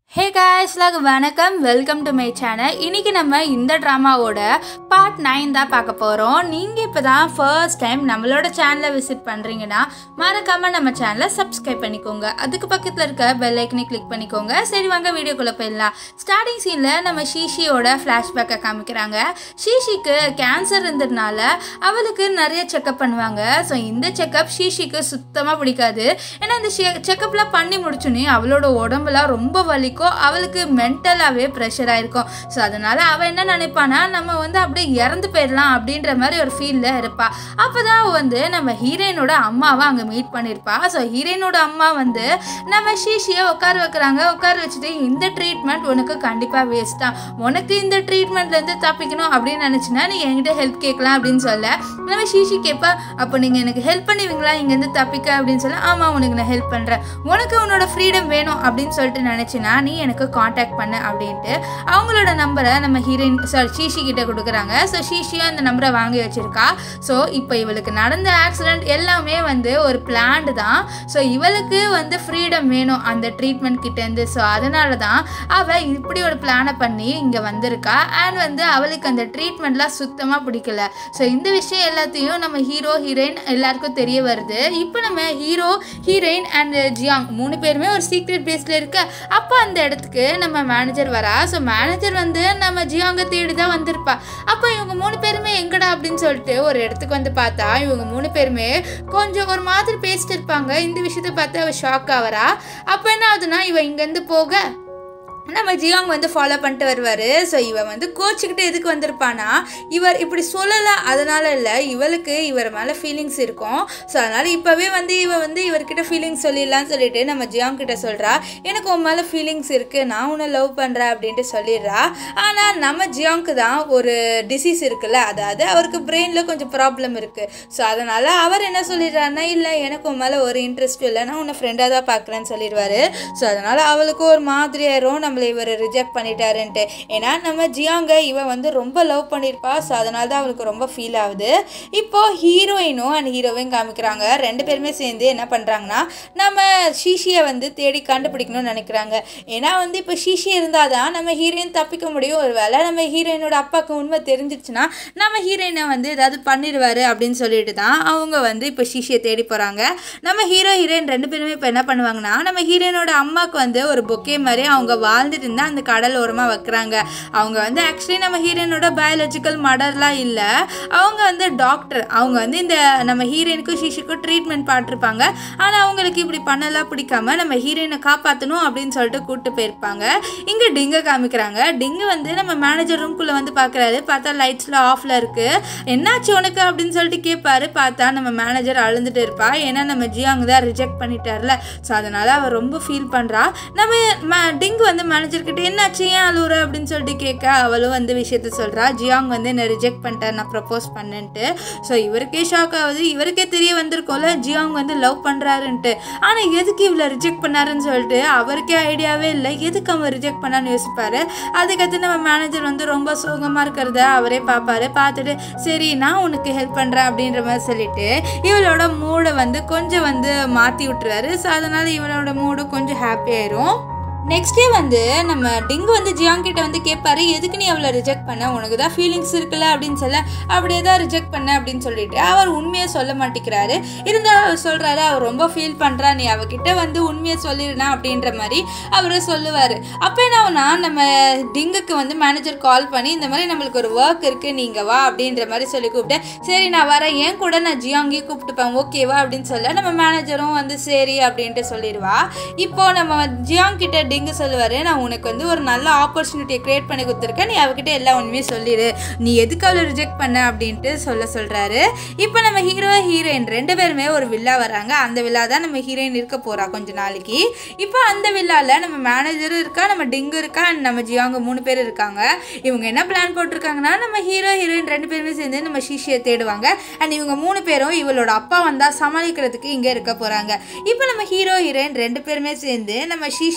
ஹே guys எல்லாருக்கும் வணக்கம் welcome to my channel இன்னைக்கு நம்ம இந்த ட்ராமாவோட பார்ட் நைன் தான் பார்க்க போகிறோம் நீங்கள் இப்போ தான் ஃபர்ஸ்ட் டைம் நம்மளோட சேனலை விசிட் பண்ணுறீங்கன்னா மறக்காமல் நம்ம சேனலை சப்ஸ்கிரைப் பண்ணிக்கோங்க அதுக்கு பக்கத்தில் இருக்க பெல் ஐக்கனை கிளிக் பண்ணிக்கோங்க சரி வாங்க வீடியோக்குள்ளே போயிடலாம் ஸ்டார்டிங் சீனில் நம்ம ஷீஷியோட ஃப்ளாஷ்பேக்கை காமிக்கிறாங்க ஷீஷிக்கு கேன்சர் இருந்ததுனால அவளுக்கு நிறைய செக்கப் பண்ணுவாங்க ஸோ இந்த செக்கப் ஷீஷிக்கு சுத்தமாக பிடிக்காது ஏன்னா இந்த செக்கப்லாம் பண்ணி முடிச்சோன்னே அவளோட உடம்புலாம் ரொம்ப வலிக்கும் அவளுக்கு மென்டலாகவே ப்ரெஷர் ஆயிருக்கும் ஸோ அதனால் அவள் என்ன நினைப்பானா நம்ம வந்து அப்படியே இறந்து போயிடலாம் அப்படின்ற மாதிரி ஒரு ஃபீலில் இருப்பா அப்போ தான் வந்து நம்ம ஹீரோயினோட அம்மாவை அங்கே மீட் பண்ணியிருப்பா ஸோ ஹீரோயினோட அம்மா வந்து நம்ம ஷீஷியை உட்கார வைக்கிறாங்க உட்கார வச்சுட்டு இந்த ட்ரீட்மெண்ட் உனக்கு கண்டிப்பாக வேஸ்ட் தான் உனக்கு இந்த ட்ரீட்மெண்ட்லேருந்து தப்பிக்கணும் அப்படின்னு நினச்சினா நீ என்கிட்ட ஹெல்ப் கேட்கலாம் அப்படின்னு சொல்ல நம்ம ஷீஷி கேட்பா அப்போ நீங்கள் எனக்கு ஹெல்ப் பண்ணுவீங்களா இங்கேருந்து தப்பிக்க அப்படின்னு சொல்ல ஆமாம் உனக்கு நான் ஹெல்ப் பண்ணுறேன் உனக்கு உன்னோட ஃப்ரீடம் வேணும் அப்படின்னு சொல்லிட்டு நினச்சினா நீ எனக்கு காண்டாக்ட் பண்ணு அப்படின்ட்டு அவங்களோட நம்பரை நம்ம ஹீரோயின் சாரி ஷீஷி கிட்ட கொடுக்குறாங்க ஸோ ஷீஷியும் அந்த நம்பரை வாங்கி வச்சிருக்கா ஸோ இப்போ இவளுக்கு நடந்த ஆக்சிடென்ட் எல்லாமே வந்து ஒரு பிளான்டு தான் ஸோ இவளுக்கு வந்து ஃப்ரீடம் வேணும் அந்த ட்ரீட்மெண்ட் கிட்டேருந்து ஸோ அதனால தான் அவள் இப்படி ஒரு பிளானை பண்ணி இங்கே வந்திருக்கா அண்ட் வந்து அவளுக்கு அந்த ட்ரீட்மெண்ட்லாம் சுத்தமாக பிடிக்கல ஸோ இந்த விஷயம் எல்லாத்தையும் நம்ம ஹீரோ ஹீரோயின் எல்லாருக்கும் தெரிய வருது இப்போ நம்ம ஹீரோ ஹீரோயின் அண்ட் ஜியாங் மூணு பேருமே ஒரு சீக்ரெட் பேஸில் இருக்க அப்போ அந்த இடத்துக்கு நம்ம மேனேஜர் வரா ஸோ மேனேஜர் வந்து நம்ம ஜியாங்க தேடி தான் வந்திருப்பா அப்போ இவங்க மூணு பேருமே எங்கடா அப்படின்னு சொல்லிட்டு ஒரு இடத்துக்கு வந்து பார்த்தா இவங்க மூணு பேருமே கொஞ்சம் ஒரு மாதிரி பேசிட்டு இருப்பாங்க இந்த விஷயத்தை பார்த்து அவள் ஷாக் ஆகிறா அப்போ என்ன ஆகுதுன்னா இவ இங்கேருந்து போக நம்ம ஜியாங் வந்து ஃபாலோ பண்ணிட்டு வருவார் ஸோ இவன் வந்து கோச்சிக்கிட்டு எதுக்கு வந்திருப்பானா இவர் இப்படி சொல்லலை அதனால இல்லை இவளுக்கு இவர் மேலே ஃபீலிங்ஸ் இருக்கும் ஸோ அதனால் இப்போவே வந்து இவ வந்து இவர்கிட்ட ஃபீலிங்ஸ் சொல்லிடலாம்னு சொல்லிட்டு நம்ம ஜியாங் கிட்ட சொல்கிறா எனக்கு உன் மேலே ஃபீலிங்ஸ் இருக்குது நான் உன்னை லவ் பண்ணுறேன் அப்படின்ட்டு சொல்லிடுறா ஆனால் நம்ம ஜியாங்க்கு தான் ஒரு டிசீஸ் இருக்குல்ல அதாவது அவருக்கு பிரெயினில் கொஞ்சம் ப்ராப்ளம் இருக்குது ஸோ அதனால் அவர் என்ன சொல்லிடுறாருன்னா இல்லை எனக்கு உன் மேலே ஒரு இன்ட்ரெஸ்ட்டும் இல்லை நான் உன்னை ஃப்ரெண்டாக தான் பார்க்குறேன்னு சொல்லிடுவாரு ஸோ அதனால் அவளுக்கு ஒரு மாதிரி ஆயிரும் நம்மளை இவர் ரிஜெக்ட் பண்ணிட்டாருன்ட்டு ஏன்னா நம்ம ஜியாங்க இவ வந்து ரொம்ப லவ் பண்ணியிருப்பா ஸோ அதனால தான் அவளுக்கு ரொம்ப ஃபீல் ஆகுது இப்போ ஹீரோயினும் அண்ட் ஹீரோவையும் காமிக்கிறாங்க ரெண்டு பேருமே சேர்ந்து என்ன பண்ணுறாங்கன்னா நம்ம ஷீஷியை வந்து தேடி கண்டுபிடிக்கணும்னு நினைக்கிறாங்க ஏன்னா வந்து இப்போ ஷீஷி இருந்தால் தான் நம்ம ஹீரோயின் தப்பிக்க முடியும் ஒரு வேளை நம்ம ஹீரோயினோட அப்பாவுக்கு உண்மை தெரிஞ்சிருச்சுன்னா நம்ம ஹீரோயினை வந்து ஏதாவது பண்ணிடுவாரு அப்படின்னு சொல்லிட்டு தான் அவங்க வந்து இப்போ ஷீஷியை தேடி போகிறாங்க நம்ம ஹீரோ ஹீரோயின் ரெண்டு பேருமே இப்போ என்ன பண்ணுவாங்கன்னா நம்ம ஹீரோயினோட அம்மாவுக்கு வந்து ஒரு பொக்கே மாதிரி அவங்க வாழ்ந்துட்டு இருந்தால் அந்த கடல் ஓரமாக வைக்கிறாங்க அவங்க வந்து ஆக்சுவலி நம்ம ஹீரோயினோட பயாலஜிக்கல் மடர்லாம் இல்லை அவங்க வந்து டாக்டர் அவங்க வந்து இந்த நம்ம ஹீரோயினுக்கும் ஷீஷுக்கும் ட்ரீட்மெண்ட் பார்த்துருப்பாங்க ஆனால் அவங்களுக்கு இப்படி பண்ணலாம் பிடிக்காம நம்ம ஹீரோயினை காப்பாற்றணும் அப்படின்னு சொல்லிட்டு கூப்பிட்டு போயிருப்பாங்க இங்கே டிங்கை காமிக்கிறாங்க டிங்கு வந்து நம்ம மேனேஜர் ரூம்குள்ளே வந்து பார்க்குறாரு பார்த்தா லைட்ஸ்லாம் ஆஃபில் இருக்குது என்னாச்சு உனக்கு அப்படின்னு சொல்லிட்டு கேட்பாரு பார்த்தா நம்ம மேனேஜர் அழுந்துட்டு இருப்பா ஏன்னா நம்ம ஜியாங் தான் ரிஜெக்ட் பண்ணிட்டார்ல ஸோ அதனால் அவள் ரொம்ப ஃபீல் பண்ணுறா நம்ம டிங்கு வந்து மேனேஜர் கிட்ட என்னாச்சு ஏன் அழுவுற அப்படின்னு சொல்லிட்டு கேட்க அவளும் வந்து விஷயத்த சொல்கிறா ஜியாங் வந்து என்னை ரிஜெக்ட் பண்ணிட்டேன் நான் ப்ரப்போஸ் பண்ணேன்ட்டு ஸோ இவருக்கே ஷாக் ஆகுது இவருக்கே தெரிய வந்திருக்கோம்ல ஜியாங் வந்து லவ் பண்ணுறாருன்ட்டு ஆனால் எதுக்கு இவ்வளோ ரிஜெக்ட் பண்ணாருன்னு சொல்லிட்டு அவருக்கே ஐடியாவே இல்லை எதுக்கு அவன் ரிஜெக்ட் பண்ணான்னு யோசிப்பாரு அதுக்கடுத்து நம்ம மேனேஜர் வந்து ரொம்ப சோகமாக இருக்கிறத அவரே பார்ப்பாரு பார்த்துட்டு சரி நான் உனக்கு ஹெல்ப் பண்ணுறேன் அப்படின்ற மாதிரி சொல்லிட்டு இவளோட மூடை வந்து கொஞ்சம் வந்து மாற்றி விட்டுறாரு ஸோ அதனால் இவளோட மூடு கொஞ்சம் ஹாப்பி ஆயிரும் நெக்ஸ்ட் டே வந்து நம்ம டிங்கு வந்து ஜியாங் கிட்ட வந்து கேட்பாரு எதுக்கு நீ அவளை ரிஜெக்ட் பண்ண உனக்கு தான் ஃபீலிங்ஸ் இருக்குல்ல அப்படின்னு சொல்ல அப்படியே தான் ரிஜெக்ட் பண்ண அப்படின்னு சொல்லிட்டு அவர் உண்மையை சொல்ல மாட்டேங்கிறாரு இருந்தாலும் அவர் சொல்றாரு அவர் ரொம்ப ஃபீல் பண்றா நீ அவகிட்ட வந்து உண்மையை சொல்லிடுனா அப்படின்ற மாதிரி அவர் சொல்லுவார் அப்போ என்ன ஆகுனா நம்ம டிங்குக்கு வந்து மேனேஜர் கால் பண்ணி இந்த மாதிரி நம்மளுக்கு ஒரு ஒர்க் இருக்கு நீங்க வா அப்படின்ற மாதிரி சொல்லி கூப்பிட்டு சரி நான் வரேன் ஏன் கூட நான் ஜியாங்கியும் கூப்பிட்டுப்பேன் ஓகேவா அப்படின்னு சொல்ல நம்ம மேனேஜரும் வந்து சரி அப்படின்ட்டு சொல்லிடுவா இப்போ நம்ம ஜியாங் கிட்ட டிங்கு சொல்லுவார் நான் உனக்கு வந்து ஒரு நல்ல ஆப்பர்ச்சுனிட்டியை க்ரியேட் பண்ணி கொடுத்துருக்கேன் நீ அவகிட்ட எல்லா உண்மையும் சொல்லிடு நீ எதுக்கு அவளை ரிஜெக்ட் பண்ண அப்படின்ட்டு சொல்ல சொல்கிறாரு இப்போ நம்ம ஹீரோ ஹீரோயின் ரெண்டு பேருமே ஒரு வில்லா வராங்க அந்த வில்லா தான் நம்ம ஹீரோயின் இருக்க போகிறா கொஞ்ச நாளைக்கு இப்போ அந்த வில்லாவில் நம்ம மேனேஜரும் இருக்கா நம்ம டிங்கு இருக்கா அண்ட் நம்ம ஜியாங்க மூணு பேர் இருக்காங்க இவங்க என்ன பிளான் போட்டிருக்காங்கன்னா நம்ம ஹீரோ ஹீரோயின் ரெண்டு பேருமே சேர்ந்து நம்ம ஷீஷியை தேடுவாங்க அண்ட் இவங்க மூணு பேரும் இவளோட அப்பா வந்தால் சமாளிக்கிறதுக்கு இங்கே இருக்க போகிறாங்க இப்போ நம்ம ஹீரோ ஹீரோயின் ரெண்டு பேருமே சேர்ந்து நம்ம ஷீஷியோட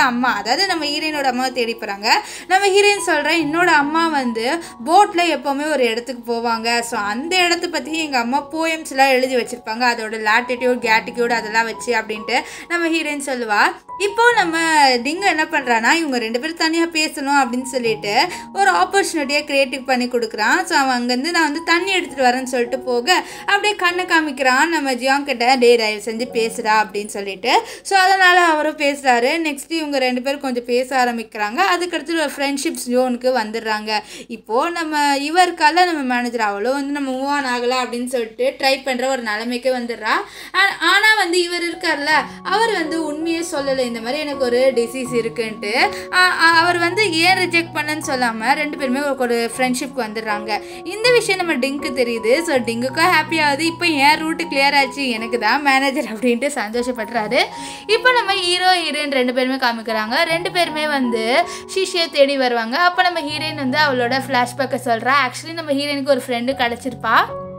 அம்மா அதாவது நம்ம ஹீரோயினோட அம்மாவை தேடி போகிறாங்க நம்ம ஹீரோயின் சொல்கிறேன் என்னோட அம்மா வந்து போட்டில் எப்போவுமே ஒரு இடத்துக்கு போவாங்க ஸோ அந்த இடத்த பற்றி எங்கள் அம்மா போயம்ஸ்லாம் எழுதி வச்சுருப்பாங்க அதோட லாட்டிடியூட் கேட்டிடியூட் அதெல்லாம் வச்சு அப்படின்ட்டு நம்ம ஹீரோயின் சொல்லுவா இப்போ நம்ம டிங்கு என்ன பண்ணுறான்னா இவங்க ரெண்டு பேரும் தனியாக பேசணும் அப்படின்னு சொல்லிட்டு ஒரு ஆப்பர்ச்சுனிட்டியை கிரியேட்டிவ் பண்ணி கொடுக்குறான் ஸோ அவன் அங்கேருந்து நான் வந்து தண்ணி எடுத்துகிட்டு வரேன்னு சொல்லிட்டு போக அப்படியே கண்ணை காமிக்கிறான் நம்ம ஜியாங் கிட்ட டே தயவு செஞ்சு பேசுடா அப்படின்னு சொல்லிட்டு ஸோ அதனால் அவரும் பேசுகிறாரு நெக்ஸ்ட் இவங்க ரெண்டு பேரும் கொஞ்சம் பேச ஆரம்பிக்கிறாங்க அதுக்கடுத்து ஒரு ஃப்ரெண்ட்ஷிப் ஜோனுக்கு வந்துடுறாங்க இப்போது நம்ம இவருக்கால நம்ம மேனேஜர் அவளும் வந்து நம்ம மூவ் ஆன் ஆகலை அப்படின்னு சொல்லிட்டு ட்ரை பண்ணுற ஒரு நிலைமைக்கு வந்துடுறா ஆனால் வந்து இவர் இருக்கார்ல அவர் வந்து உண்மையே சொல்லலை இந்த மாதிரி எனக்கு ஒரு டிசீஸ் இருக்குன்ட்டு ஆ- ஆ- அவர் வந்து ஏன் ரிஜெக்ட் பண்ணன்னு சொல்லாமல் ரெண்டு பேருமே ஒரு- ஒரு ஃப்ரெண்ட்ஷிப்க்கு வந்துடுறாங்க இந்த விஷயம் நம்ம டிங்க்கு தெரியுது ஸோ டிங்குக்கும் ஹாப்பி ஆகுது இப்போ என் ரூட்டு கிளியர் ஆச்சு எனக்கு தான் மேனேஜர் அப்படின்ட்டு சந்தோஷப்படுறாரு இப்போ நம்ம ஹீரோ ஹீரோயின் ரெண்டு பேருமே காமிக்கிறாங்க ரெண்டு பேருமே வந்து ஷிஷியை தேடி வருவாங்க அப்போ நம்ம ஹீரோயின் வந்து அவளோட ஃப்ளாஷ்பேக்கை சொல்கிறா ஆக்சுவலி நம்ம ஹீரோயினுக்கு ஒரு ஃப்ரெண்டு கிடச்சிருப்பா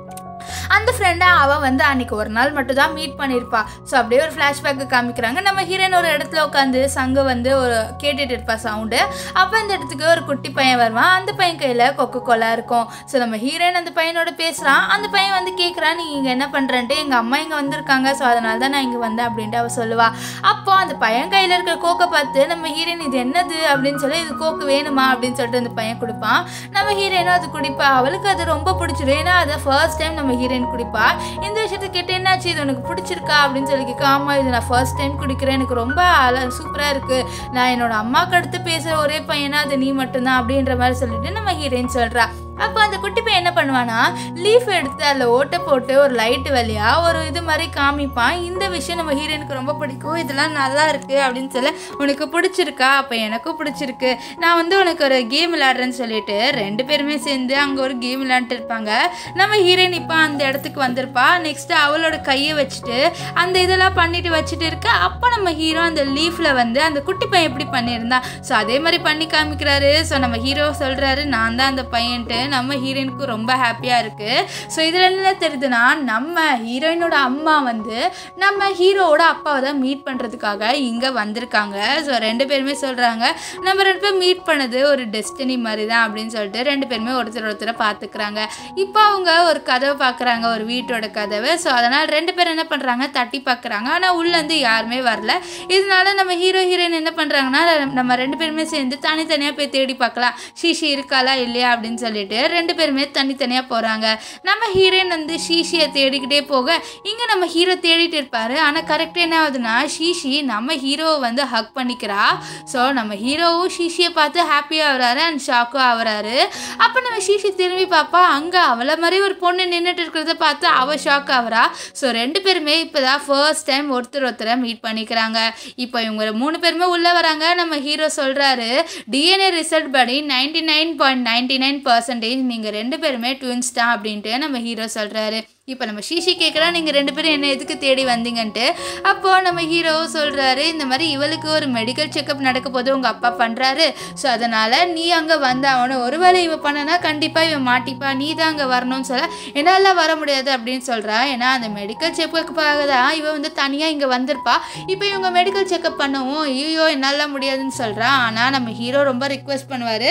அந்த ஃப்ரெண்டை அவன் வந்து அன்னைக்கு ஒரு நாள் மட்டும் தான் மீட் பண்ணியிருப்பா ஸோ அப்படியே ஒரு ஃப்ளாஷ்பேக்கு காமிக்கிறாங்க நம்ம ஹீரோயின் ஒரு இடத்துல உட்காந்து சங்கு வந்து ஒரு கேட்டுட்டு இருப்பா சவுண்டு அப்போ இந்த இடத்துக்கு ஒரு குட்டி பையன் வருவான் அந்த பையன் கையில் கொக்கு கோலா இருக்கும் ஸோ நம்ம ஹீரோயின் அந்த பையனோட பேசுகிறான் அந்த பையன் வந்து கேட்குறான் நீ இங்கே என்ன பண்ணுறன்ட்டு எங்கள் அம்மா இங்கே வந்திருக்காங்க ஸோ அதனால தான் நான் இங்கே வந்தேன் அப்படின்ட்டு அவள் சொல்லுவா அப்போ அந்த பையன் கையில் இருக்கிற கோக்கை பார்த்து நம்ம ஹீரோயின் இது என்னது அப்படின்னு சொல்லி இது கோக்கு வேணுமா அப்படின்னு சொல்லிட்டு அந்த பையன் கொடுப்பான் நம்ம ஹீரோயினும் அது குடிப்பா அவளுக்கு அது ரொம்ப பிடிச்சிரும் ஏன்னா அதை ஃபர்ஸ்ட் டைம் நம்ம ஹீரோயின் குடிப்பா இந்த விஷயத்தை கேட்டு என்னாச்சு இது உனக்கு பிடிச்சிருக்கா அப்படின்னு சொல்லி கேட்க ஆமாம் இது நான் ஃபர்ஸ்ட் டைம் குடிக்கிறேன் எனக்கு ரொம்ப அல சூப்பராக இருக்குது நான் என்னோட அம்மாவுக்கு அடுத்து பேசுகிற ஒரே பையனா அது நீ மட்டும்தான் அப்படின்ற மாதிரி சொல்லிட்டு நம்ம ஹீரோயின் சொல்கிறா அப்போ அந்த குட்டி பையன் என்ன பண்ணுவானா லீஃப் எடுத்து அதில் ஓட்டை போட்டு ஒரு லைட்டு வழியா ஒரு இது மாதிரி காமிப்பான் இந்த விஷயம் நம்ம ஹீரோயினுக்கு ரொம்ப பிடிக்கும் இதெல்லாம் நல்லா இருக்கு அப்படின்னு சொல்ல உனக்கு பிடிச்சிருக்கா அப்போ எனக்கும் பிடிச்சிருக்கு நான் வந்து உனக்கு ஒரு கேம் விளையாடுறேன்னு சொல்லிட்டு ரெண்டு பேருமே சேர்ந்து அங்கே ஒரு கேம் விளையாண்டுட்டு இருப்பாங்க நம்ம ஹீரோயின் இப்போ அந்த இடத்துக்கு வந்திருப்பா நெக்ஸ்ட் அவளோட கையை வச்சுட்டு அந்த இதெல்லாம் பண்ணிட்டு வச்சுட்டு இருக்க அப்போ நம்ம ஹீரோ அந்த லீஃப்ல வந்து அந்த குட்டி பையன் எப்படி பண்ணியிருந்தான் ஸோ அதே மாதிரி பண்ணி காமிக்கிறாரு ஸோ நம்ம ஹீரோ சொல்றாரு நான் தான் அந்த பையன்ட்டு நம்ம ஹீரோயினுக்கு ரொம்ப ஹாப்பியாக இருக்கு ஸோ இதில் என்ன தெரியுதுன்னா நம்ம ஹீரோயினோட அம்மா வந்து நம்ம ஹீரோவோட அப்பாவை தான் மீட் பண்ணுறதுக்காக இங்கே வந்திருக்காங்க ஸோ ரெண்டு பேருமே சொல்கிறாங்க நம்ம ரெண்டு பேரும் மீட் பண்ணது ஒரு டெஸ்டினி மாதிரி தான் அப்படின்னு சொல்லிட்டு ரெண்டு பேருமே ஒருத்தர் ஒருத்தரை பார்த்துக்கிறாங்க இப்போ அவங்க ஒரு கதவை பார்க்குறாங்க ஒரு வீட்டோட கதவை ஸோ அதனால் ரெண்டு பேரும் என்ன பண்ணுறாங்க தட்டி பார்க்குறாங்க ஆனால் உள்ளேருந்து யாருமே வரல இதனால நம்ம ஹீரோ ஹீரோயின் என்ன பண்ணுறாங்கன்னா நம்ம ரெண்டு பேருமே சேர்ந்து தனித்தனியாக போய் தேடி பார்க்கலாம் ஷீஷி இருக்காளா இல்லையா அப்படின்னு சொல்லிட்டு ரெண்டு பேருமே தனித்தனியாக போகிறாங்க நம்ம ஹீரோயின் வந்து ஷீஷியை தேடிக்கிட்டே போக இங்கே நம்ம ஹீரோ தேடிட்டு இருப்பாரு ஆனால் கரெக்டாக என்ன ஆகுதுன்னா ஷீஷி நம்ம ஹீரோவை வந்து ஹக் பண்ணிக்கிறா ஸோ நம்ம ஹீரோவும் ஷீஷியை பார்த்து ஹாப்பியாக ஆகுறாரு அண்ட் ஷாக்கும் ஆகுறாரு அப்போ நம்ம ஷீஷி திரும்பி பார்ப்பா அங்கே அவளை மாதிரி ஒரு பொண்ணு நின்றுட்டு இருக்கிறத பார்த்து அவள் ஷாக் ஆகுறா ஸோ ரெண்டு பேருமே இப்போ தான் ஃபர்ஸ்ட் டைம் ஒருத்தர் ஒருத்தரை மீட் பண்ணிக்கிறாங்க இப்போ இவங்க மூணு பேருமே உள்ளே வராங்க நம்ம ஹீரோ சொல்கிறாரு டிஎன்ஏ ரிசல்ட் படி ninety nine point ninety nine percentage நீங்கள் ரெண்டு பேருமே ட்வின்ஸ் தான் அப்படின்ட்டு நம்ம ஹீரோ சொல்கிறாரு இப்போ நம்ம ஷீஷி கேட்குறா நீங்கள் ரெண்டு பேரும் என்ன எதுக்கு தேடி வந்தீங்கன்ட்டு அப்போது நம்ம ஹீரோ சொல்கிறாரு இந்த மாதிரி இவளுக்கு ஒரு மெடிக்கல் செக்கப் நடக்க போது உங்கள் அப்பா பண்ணுறாரு ஸோ அதனால் நீ அங்கே வந்தாகணும் ஒருவேளை இவ பண்ணனா கண்டிப்பாக இவன் மாட்டிப்பா நீ தான் அங்கே வரணும்னு சொல்ல என்னால் வர முடியாது அப்படின்னு சொல்கிறா ஏன்னா அந்த மெடிக்கல் செக்கப்புக்காக தான் இவ வந்து தனியாக இங்கே வந்திருப்பா இப்போ இவங்க மெடிக்கல் செக்கப் பண்ணவும் ஐயோ என்னால் முடியாதுன்னு சொல்கிறா ஆனால் நம்ம ஹீரோ ரொம்ப ரிக்வெஸ்ட் பண்ணுவார்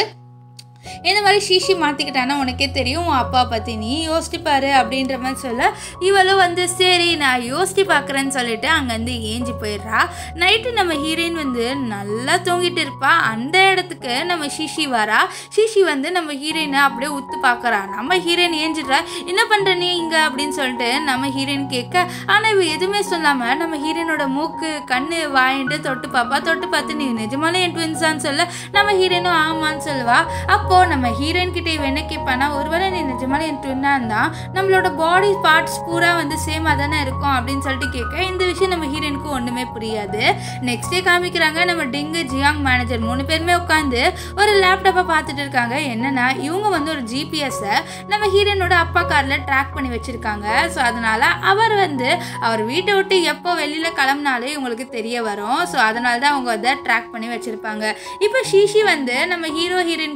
இந்த மாதிரி ஷீஷி மாற்றிக்கிட்டானா உனக்கே தெரியும் உன் அப்பா பற்றி நீ யோசிச்சு பாரு அப்படின்ற மாதிரி சொல்ல இவளும் வந்து சரி நான் யோசிச்சு பார்க்குறேன்னு சொல்லிட்டு அங்கேருந்து ஏஞ்சி போயிடுறா நைட்டு நம்ம ஹீரோயின் வந்து நல்லா தூங்கிட்டு இருப்பா அந்த இடத்துக்கு நம்ம ஷீஷி வரா ஷீஷி வந்து நம்ம ஹீரோயினை அப்படியே உத்து பார்க்குறா நம்ம ஹீரோயின் ஏஞ்சிடுறா என்ன பண்ணுற நீ இங்கே அப்படின்னு சொல்லிட்டு நம்ம ஹீரோயின் கேட்க ஆனால் இவ எதுவுமே சொல்லாமல் நம்ம ஹீரோயினோட மூக்கு கண்ணு வாயின்ட்டு தொட்டு பார்ப்பா தொட்டு பார்த்து நீ நிஜமாலே என் ட்வின்ஸான்னு சொல்ல நம்ம ஹீரோயினும் ஆமான்னு சொல்லுவா அப்போது நம்ம ஹீரோயின் கிட்ட இவ என்ன கேட்பானா ஒருவேளை நீ நிஜமாலே என் ட்வின்னாக இருந்தா நம்மளோட பாடி பார்ட்ஸ் பூரா வந்து சேமாக தானே இருக்கும் அப்படின்னு சொல்லிட்டு கேட்க இந்த விஷயம் நம்ம ஹீரோயினுக்கு ஒன்றுமே புரியாது நெக்ஸ்ட் டே காமிக்கிறாங்க நம்ம டிங்கு ஜியாங் மேனேஜர் மூணு பேருமே உட்காந்து ஒரு லேப்டாப்பை பார்த்துட்டு இருக்காங்க என்னன்னா இவங்க வந்து ஒரு ஜிபிஎஸ்ஸை நம்ம ஹீரோயினோட அப்பா காரில் ட்ராக் பண்ணி வச்சிருக்காங்க ஸோ அதனால அவர் வந்து அவர் வீட்டை விட்டு எப்போ வெளியில் கிளம்புனாலே இவங்களுக்கு தெரிய வரும் ஸோ அதனால தான் அவங்க அதை ட்ராக் பண்ணி வச்சிருப்பாங்க இப்போ ஷீஷி வந்து நம்ம ஹீரோ ஹீரோயின் கிட்ட வந்து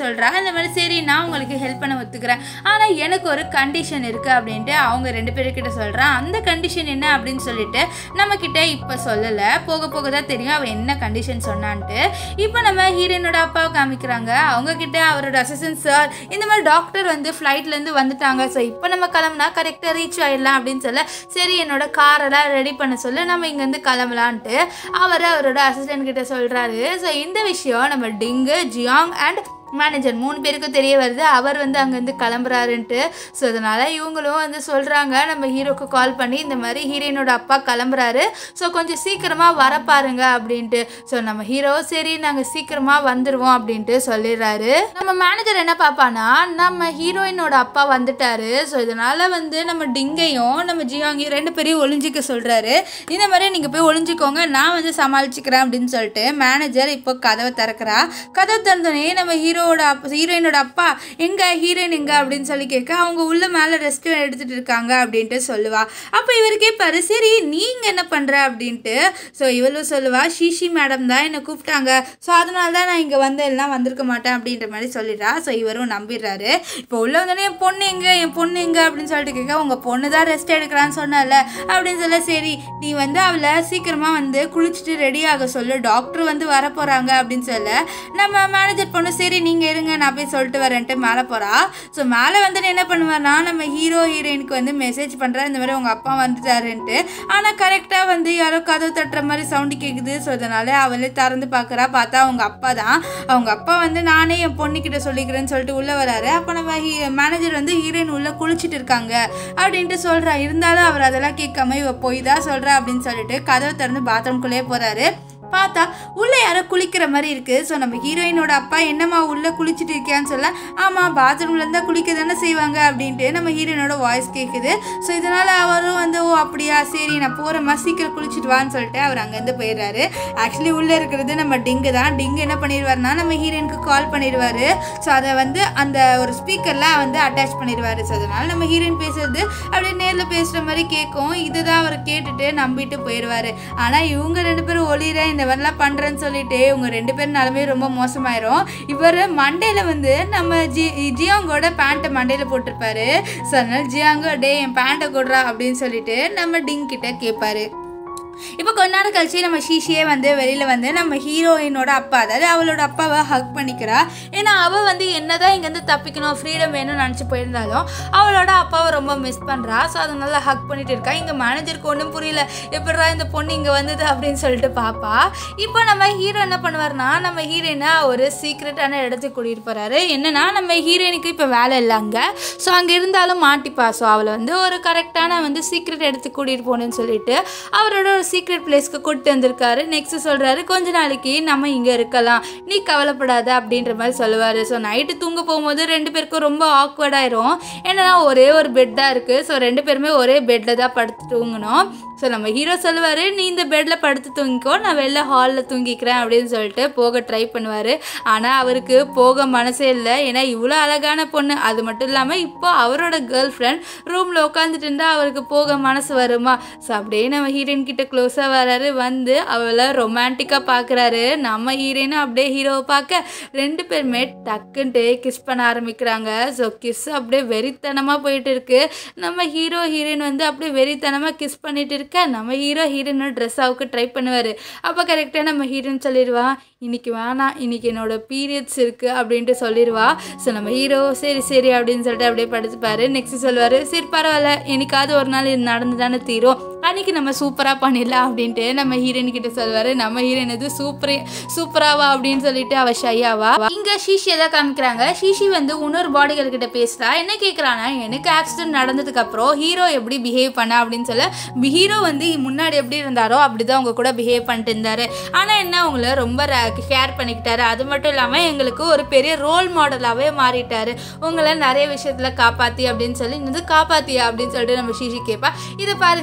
சொல்கிறா இந்த மாதிரி சரி நான் உங்களுக்கு ஹெல்ப் பண்ண ஒத்துக்கிறேன் ஆனால் எனக்கு ஒரு கண்டிஷன் இருக்குது அப்படின்ட்டு அவங்க ரெண்டு பேர்கிட்ட சொல்கிறான் அந்த கண்டிஷன் என்ன அப்படின்னு சொல்லிட்டு நம்மக்கிட்ட இப்போ சொல்லலை போக போக தான் தெரியும் அவன் என்ன கண்டிஷன் சொன்னான்ட்டு இப்போ நம்ம ஹீரோயினோட அப்பாவை காமிக்கிறாங்க அவங்க கிட்ட அவரோட அசிஸ்டன்ட் சார் இந்த மாதிரி டாக்டர் வந்து ஃப்ளைட்லேருந்து வந்துட்டாங்க ஸோ இப்போ நம்ம கிளம்புனா கரெக்டாக ரீச் ஆயிடலாம் அப்படின்னு சொல்ல சரி என்னோட காரெல்லாம் ரெடி பண்ண சொல்ல நம்ம இங்கேருந்து கிளம்பலான்ட்டு அவர் அவரோட அசிஸ்டன்ட் கிட்ட சொல்கிறாரு ஸோ இந்த விஷயம் நம்ம டிங்கு ஜியாங் அண்ட் மேனேஜர் மூணு பேருக்கும் தெரிய வருது அவர் வந்து அங்கேருந்து கிளம்புறாருன்ட்டு ஸோ அதனால் இவங்களும் வந்து சொல்கிறாங்க நம்ம ஹீரோக்கு கால் பண்ணி இந்த மாதிரி ஹீரோயினோட அப்பா கிளம்புறாரு ஸோ கொஞ்சம் சீக்கிரமாக வர பாருங்க அப்படின்ட்டு ஸோ நம்ம ஹீரோ சரி நாங்கள் சீக்கிரமாக வந்துடுவோம் அப்படின்ட்டு சொல்லிடுறாரு நம்ம மேனேஜர் என்ன பார்ப்பானா நம்ம ஹீரோயினோட அப்பா வந்துட்டாரு ஸோ இதனால் வந்து நம்ம டிங்கையும் நம்ம ஜியாங்கையும் ரெண்டு பேரையும் ஒளிஞ்சிக்க சொல்கிறாரு இந்த மாதிரி நீங்கள் போய் ஒளிஞ்சிக்கோங்க நான் வந்து சமாளிச்சுக்கிறேன் அப்படின்னு சொல்லிட்டு மேனேஜர் இப்போ கதவை திறக்கிறா கதவை திறந்தோடனே நம்ம ஹீரோவோட அப்பா ஹீரோயினோட அப்பா எங்க ஹீரோயின் எங்க அப்படின்னு சொல்லி கேட்க அவங்க உள்ள மேலே ரெஸ்ட் எடுத்துட்டு இருக்காங்க அப்படின்ட்டு சொல்லுவா அப்போ இவர் கேட்பாரு சரி நீங்க என்ன பண்ற அப்படின்ட்டு ஸோ இவளும் சொல்லுவா ஷீஷி மேடம் தான் என்னை கூப்பிட்டாங்க ஸோ அதனால தான் நான் இங்கே வந்து எல்லாம் வந்திருக்க மாட்டேன் அப்படின்ற மாதிரி சொல்லிடுறா ஸோ இவரும் நம்பிடுறாரு இப்போ உள்ள வந்தோடனே என் பொண்ணு எங்க என் பொண்ணு எங்க அப்படின்னு சொல்லிட்டு கேட்க உங்க பொண்ணு தான் ரெஸ்ட் எடுக்கிறான்னு சொன்னல அப்படின்னு சொல்ல சரி நீ வந்து அவளை சீக்கிரமா வந்து குளிச்சுட்டு ரெடி ஆக சொல்லு டாக்டர் வந்து வர போறாங்க அப்படின்னு சொல்ல நம்ம மேனேஜர் பொண்ணு சரி நீங்க இருங்க நான் போய் சொல்லிட்டு வரேன்ட்டு மேலே போறா ஸோ மேலே வந்து என்ன பண்ணுவார்னா நம்ம ஹீரோ ஹீரோயினுக்கு வந்து மெசேஜ் பண்றா இந்த மாதிரி உங்க அப்பா வந்துட்டாருன்ட்டு ஆனா கரெக்டா வந்து யாரோ கதவு தட்டுற மாதிரி சவுண்டு கேக்குது ஸோ அதனால அவளே திறந்து பார்க்கறா பார்த்தா அவங்க அப்பா தான் அவங்க அப்பா வந்து நானே என் பொண்ணுக்கிட்ட சொல்லிக்கிறேன்னு சொல்லிட்டு உள்ள வராரு அப்போ நம்ம மேனேஜர் வந்து ஹீரோயின் உள்ள குளிச்சிட்டு இருக்காங்க அப்படின்ட்டு சொல்றா இருந்தாலும் அவர் அதெல்லாம் கேட்காம இவ போய் தான் சொல்றா அப்படின்னு சொல்லிட்டு கதவை திறந்து பாத்ரூம்குள்ளேயே போறாரு பார்த்தா உள்ள யாரோ குளிக்கிற மாதிரி இருக்கு ஸோ நம்ம ஹீரோயினோட அப்பா என்னம்மா உள்ள குளிச்சுட்டு இருக்கியான்னு சொல்ல ஆமாம் பாத்ரூம்ல இருந்தா குளிக்க தானே செய்வாங்க அப்படின்ட்டு நம்ம ஹீரோயினோட வாய்ஸ் கேட்குது ஸோ இதனால அவரும் வந்து ஓ அப்படியா சரி நான் போகிறேம்மா சீக்கிரம் குளிச்சுட்டு வான்னு சொல்லிட்டு அவர் அங்கேருந்து போயிடுறாரு ஆக்சுவலி உள்ளே இருக்கிறது நம்ம டிங்கு தான் டிங்கு என்ன பண்ணிடுவாருன்னா நம்ம ஹீரோயினுக்கு கால் பண்ணிடுவாரு ஸோ அதை வந்து அந்த ஒரு ஸ்பீக்கரில் வந்து அட்டாச் பண்ணிடுவாரு ஸோ அதனால நம்ம ஹீரோயின் பேசுறது அப்படியே நேரில் பேசுகிற மாதிரி கேட்கும் இதுதான் அவர் கேட்டுட்டு நம்பிட்டு போயிடுவாரு ஆனால் இவங்க ரெண்டு பேரும் ஒளிர இந்த மாதிரிலாம் பண்ணுறேன்னு சொல்லிட்டு இவங்க ரெண்டு பேரும் நிலமே ரொம்ப மோசமாயிரும் இவர் மண்டையில் வந்து நம்ம ஜி ஜியாங்கோட பேண்ட்டை மண்டையில் போட்டிருப்பாரு ஸோ அதனால ஜியாங்கோ டே என் பேண்ட்டை கொடுறா அப்படின்னு சொல்லிட்டு நம்ம டிங் கிட்ட கேட்பாரு இப்போ கொஞ்ச நேரம் கழிச்சு நம்ம ஷீஷியே வந்து வெளியில் வந்து நம்ம ஹீரோயினோட அப்பா அதாவது அவளோட அப்பாவை ஹக் பண்ணிக்கிறா ஏன்னா அவள் வந்து என்னதான் இங்கேருந்து தப்பிக்கணும் ஃப்ரீடம் வேணும்னு நினச்சி போயிருந்தாலும் அவளோட அப்பாவை ரொம்ப மிஸ் பண்ணுறா ஸோ அதனால ஹக் பண்ணிட்டு இருக்கா இங்கே மேனேஜருக்கு ஒன்றும் புரியல எப்படிடா இந்த பொண்ணு இங்கே வந்தது அப்படின்னு சொல்லிட்டு பாப்பா இப்போ நம்ம ஹீரோ என்ன பண்ணுவார்னா நம்ம ஹீரோயினை ஒரு சீக்ரெட்டான இடத்துக்கு கூட்டிகிட்டு போகிறாரு என்னன்னா நம்ம ஹீரோயினுக்கு இப்போ வேலை இல்லை அங்கே ஸோ அங்கே இருந்தாலும் மாட்டிப்பா ஸோ அவளை வந்து ஒரு கரெக்டான வந்து சீக்ரெட் இடத்துக்கு கூட்டிகிட்டு போகணும்னு சொல்லிட்டு அவரோட ஒரு சீக்ரெட் பிளேஸ்க்கு கூப்பிட்டு வந்திருக்காரு நெக்ஸ்ட் சொல்கிறாரு கொஞ்ச நாளைக்கு நம்ம இங்கே இருக்கலாம் நீ கவலைப்படாத அப்படின்ற மாதிரி சொல்லுவார் ஸோ நைட்டு தூங்க போகும்போது ரெண்டு பேருக்கும் ரொம்ப awkward ஆயிரும் என்னன்னா ஒரே ஒரு பெட் தான் இருக்குது ஸோ ரெண்டு பேருமே ஒரே பெட்டில் தான் படுத்து தூங்கணும் ஸோ நம்ம ஹீரோ சொல்லுவார் நீ இந்த பெட்டில் படுத்து தூங்கிக்கோ நான் வெளில ஹாலில் தூங்கிக்கிறேன் அப்படின்னு சொல்லிட்டு போக ட்ரை பண்ணுவார் ஆனால் அவருக்கு போக மனசே இல்லை ஏன்னா இவ்வளோ அழகான பொண்ணு அது மட்டும் இல்லாமல் இப்போ அவரோட கேர்ள் ஃப்ரெண்ட் ரூமில் உட்காந்துட்டு இருந்தா அவருக்கு போக மனசு வருமா ஸோ அப்படியே நம்ம ஹீரோயின் கிட்ட க்ளோஸாக வராரு வந்து அவளை ரொமான்டிக்காக பார்க்குறாரு நம்ம ஹீரோயினும் அப்படியே ஹீரோவை பார்க்க ரெண்டு பேருமே டக்குன்ட்டு கிஸ் பண்ண ஆரம்பிக்கிறாங்க ஸோ கிஸ் அப்படியே வெறித்தனமாக போயிட்டு இருக்கு நம்ம ஹீரோ ஹீரோயின் வந்து அப்படியே வெறித்தனமாக கிஸ் பண்ணிட்டு இருக்க நம்ம ஹீரோ ஹீரோயினோட ட்ரெஸ் ஆவுக்கு ட்ரை பண்ணுவார் அப்போ கரெக்டாக நம்ம ஹீரோயின் சொல்லிடுவா இன்னைக்கு வேணாம் இன்னைக்கு என்னோட பீரியட்ஸ் இருக்குது அப்படின்ட்டு சொல்லிடுவா ஸோ நம்ம ஹீரோ சரி சரி அப்படின்னு சொல்லிட்டு அப்படியே படுத்துப்பாரு நெக்ஸ்ட் சொல்லுவார் சரி பரவாயில்ல என்னைக்காவது ஒரு நாள் இது நடந்து தானே தீரும் அன்னைக்கு நம்ம சூப்பராக பண்ணிடலாம் அப்படின்ட்டு நம்ம ஹீரோயின் கிட்ட சொல்லுவார் நம்ம ஹீரோயின் எது சூப்பரே சூப்பராவா அப்படின்னு சொல்லிட்டு அவ ஷையாவா இங்கே ஷீஷியை தான் காமிக்கிறாங்க ஷீஷி வந்து இன்னொரு பாடிகள் கிட்ட பேசுகிறா என்ன கேட்குறானா எனக்கு ஆக்சிடென்ட் நடந்ததுக்கு அப்புறம் ஹீரோ எப்படி பிஹேவ் பண்ண அப்படின்னு சொல்ல ஹீரோ வந்து முன்னாடி எப்படி இருந்தாரோ அப்படிதான் அவங்க கூட பிஹேவ் பண்ணிட்டு இருந்தாரு ஆனால் என்ன அவங்கள ரொம்ப கேர் பண்ணிக்கிட்டாரு அது மட்டும் இல்லாமல் எங்களுக்கு ஒரு பெரிய ரோல் மாடலாகவே மாறிட்டாரு உங்களை நிறைய விஷயத்தில் காப்பாற்றி அப்படின்னு சொல்லி இது காப்பாத்தியா அப்படின்னு சொல்லிட்டு நம்ம ஷீஷி கேட்பா இதை பாருங்கன்னு சொல்லிட்டு ஒரு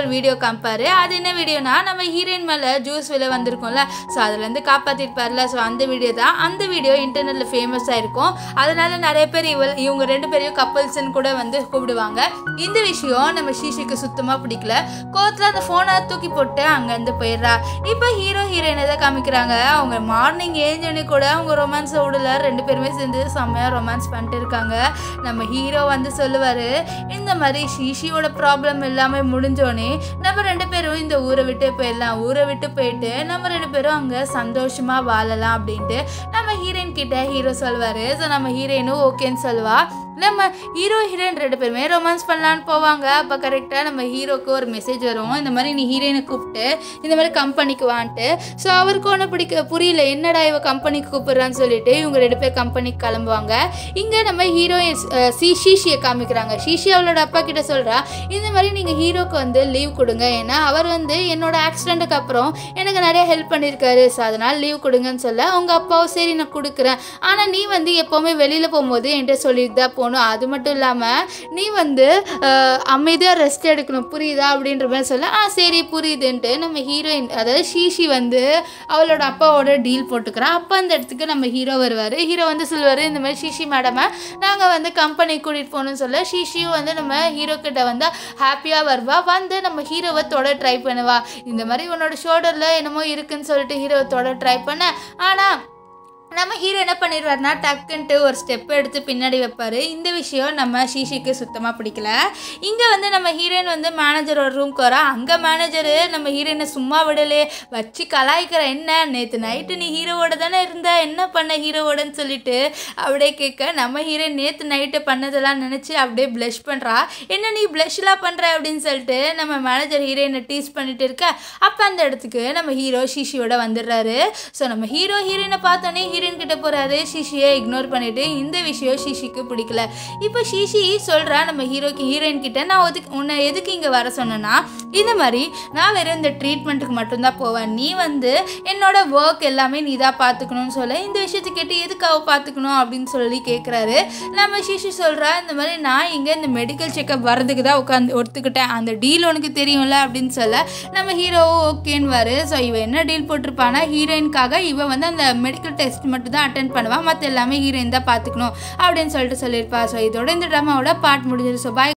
ஒரு வீடியோ காமிப்பாரு அது என்ன வீடியோனா நம்ம ஹீரோயின் மேலே ஜூஸ் விலை வந்திருக்கும்ல ஸோ அதுலேருந்து காப்பாற்றிருப்பார்ல ஸோ அந்த வீடியோ தான் அந்த வீடியோ இன்டர்நெட்டில் ஃபேமஸாக இருக்கும் அதனால நிறைய பேர் இவ இவங்க ரெண்டு பேரையும் கப்பல்ஸ்ன்னு கூட வந்து கூப்பிடுவாங்க இந்த விஷயம் நம்ம ஷீஷிக்கு சுத்தமாக பிடிக்கல கோவத்தில் அந்த ஃபோனை தூக்கி போட்டு அங்கேருந்து போயிடுறா இப்போ ஹீரோ ஹீரோயினை தான் காமிக்கிறாங்க அவங்க மார்னிங் ஏஞ்சோடனே கூட அவங்க ரொமான்ஸை விடல ரெண்டு பேருமே சேர்ந்து செம்மையாக ரொமான்ஸ் பண்ணிட்டு இருக்காங்க நம்ம ஹீரோ வந்து சொல்லுவார் இந்த மாதிரி ஷீஷியோட ப்ராப்ளம் எல்லாமே முடிஞ்சோடனே நம்ம ரெண்டு பேரும் இந்த ஊரை விட்டு போயிடலாம் ஊரை விட்டு போயிட்டு நம்ம ரெண்டு பேரும் அங்கே சந்தோஷமாக வாழலாம் அப்படின்ட்டு நம்ம ஹீரோயின் கிட்ட ஹீரோ சொல்லுவார் ஸோ நம்ம ஹீரோயினும் ஓகேன்னு சொல்லுவா நம்ம ஹீரோ ஹீரோயின் ரெண்டு பேருமே ரொமான்ஸ் பண்ணலான்னு போவாங்க அப்போ கரெக்டாக நம்ம ஹீரோக்கு ஒரு மெசேஜ் வரும் இந்த மாதிரி நீ ஹீரோயினை கூப்பிட்டு இந்த மாதிரி கம்பெனிக்கு வான்ட்டு ஸோ அவருக்கு ஒன்றும் பிடிக்க புரியல என்னடா இவ கம்பெனிக்கு கூப்பிடுறான்னு சொல்லிட்டு இவங்க ரெண்டு பேர் கம்பெனிக்கு கிளம்புவாங்க இங்கே நம்ம ஹீரோயின் சி ஷீஷியை காமிக்கிறாங்க ஷீஷி அவளோட அப்பா கிட்ட சொல்கிறா இந்த மாதிரி நீங்கள் ஹீரோக்கு வந்து லீவ் கொடுங்க ஏன்னா அவர் வந்து என்னோட ஆக்சிடெண்ட்டுக்கு அப்புறம் எனக்கு நிறைய ஹெல்ப் பண்ணியிருக்காரு ஸோ அதனால் லீவ் கொடுங்கன்னு சொல்ல அவங்க அப்பாவும் சரி நான் கொடுக்குறேன் ஆனால் நீ வந்து எப்போவுமே வெளியில் போகும்போது என்கிட்ட சொல்லிட்டு தான் போகணும் அது மட்டும் இல்லாமல் நீ வந்து அமைதியாக ரெஸ்ட் எடுக்கணும் புரியுதா அப்படின்ற மாதிரி சொல்ல ஆ சரி புரியுதுன்ட்டு நம்ம ஹீரோயின் அதாவது ஷீஷி வந்து அவளோட அப்பாவோட டீல் போட்டுக்கிறா அப்போ அந்த இடத்துக்கு நம்ம ஹீரோ வருவார் ஹீரோ வந்து சொல்லுவார் இந்த மாதிரி ஷீஷி மேடமை நாங்கள் வந்து கம்பெனி கூட்டிகிட்டு போகணும்னு சொல்ல ஷீஷியும் வந்து நம்ம ஹீரோ கிட்ட வந்து ஹாப்பியாக வருவா வந்து நம்ம ஹீரோவை தொட ட்ரை பண்ணுவா இந்த மாதிரி உன்னோட ஷோல்டரில் என்னமோ இருக்குன்னு சொல்லிட்டு ஹீரோவை தொட ட்ரை பண்ண ஆனால் நம்ம ஹீரோ என்ன பண்ணிடுவார்னா டக்குன்ட்டு ஒரு ஸ்டெப் எடுத்து பின்னாடி வைப்பார் இந்த விஷயம் நம்ம ஷீஷிக்கு சுத்தமாக பிடிக்கல இங்கே வந்து நம்ம ஹீரோயின் வந்து மேனேஜரோட ரூம்க்கு வரா அங்கே மேனேஜரு நம்ம ஹீரோயினை சும்மா விடலே வச்சு கலாய்க்கிற என்ன நேற்று நைட்டு நீ ஹீரோவோட தானே இருந்த என்ன பண்ண ஹீரோவோடன்னு சொல்லிட்டு அப்படியே கேட்க நம்ம ஹீரோயின் நேற்று நைட்டு பண்ணதெல்லாம் நினச்சி அப்படியே ப்ளஷ் பண்ணுறா என்ன நீ ப்ளஷ்லாம் பண்ணுற அப்படின்னு சொல்லிட்டு நம்ம மேனேஜர் ஹீரோயினை டீஸ் பண்ணிட்டு இருக்க அப்போ அந்த இடத்துக்கு நம்ம ஹீரோ ஷீஷியோட வந்துடுறாரு ஸோ நம்ம ஹீரோ ஹீரோயினை பார்த்தோன்னே ஹீரோயின் கிட்ட போறாரு ஷிஷியை இக்னோர் பண்ணிட்டு இந்த விஷயம் ஷிஷிக்கு பிடிக்கல இப்போ ஷிஷி சொல்றா நம்ம ஹீரோக்கு ஹீரோயின் கிட்ட நான் ஒதுக்கு உன்னை எதுக்கு இங்க வர சொன்னேன்னா இந்த மாதிரி நான் வெறும் இந்த ட்ரீட்மெண்ட்டுக்கு மட்டும்தான் போவேன் நீ வந்து என்னோட ஒர்க் எல்லாமே நீ தான் பார்த்துக்கணும்னு சொல்ல இந்த விஷயத்தை கேட்டு எதுக்கு அவ பார்த்துக்கணும் அப்படின்னு சொல்லி கேட்குறாரு நம்ம ஷிஷி சொல்றா இந்த மாதிரி நான் இங்கே இந்த மெடிக்கல் செக்கப் வர்றதுக்கு தான் உட்காந்து ஒத்துக்கிட்டேன் அந்த டீல் உனக்கு தெரியும்ல அப்படின்னு சொல்ல நம்ம ஹீரோவும் ஓகேன்னு ஸோ இவ என்ன டீல் போட்டிருப்பானா ஹீரோயின்காக இவ வந்து அந்த மெடிக்கல் டெஸ்ட் மட்டும் தான் அட்டன் பண்ணுவா மற்ற எல்லாமே ஹீரோயின் தான் பார்த்துக்கணும் அப்படின்னு சொல்லிட்டு சொல்லியிருப்பா ஸோ இதோட இந்த ட்ராமாவோட பார்ட் முடிஞ்சது ஸோ பாய்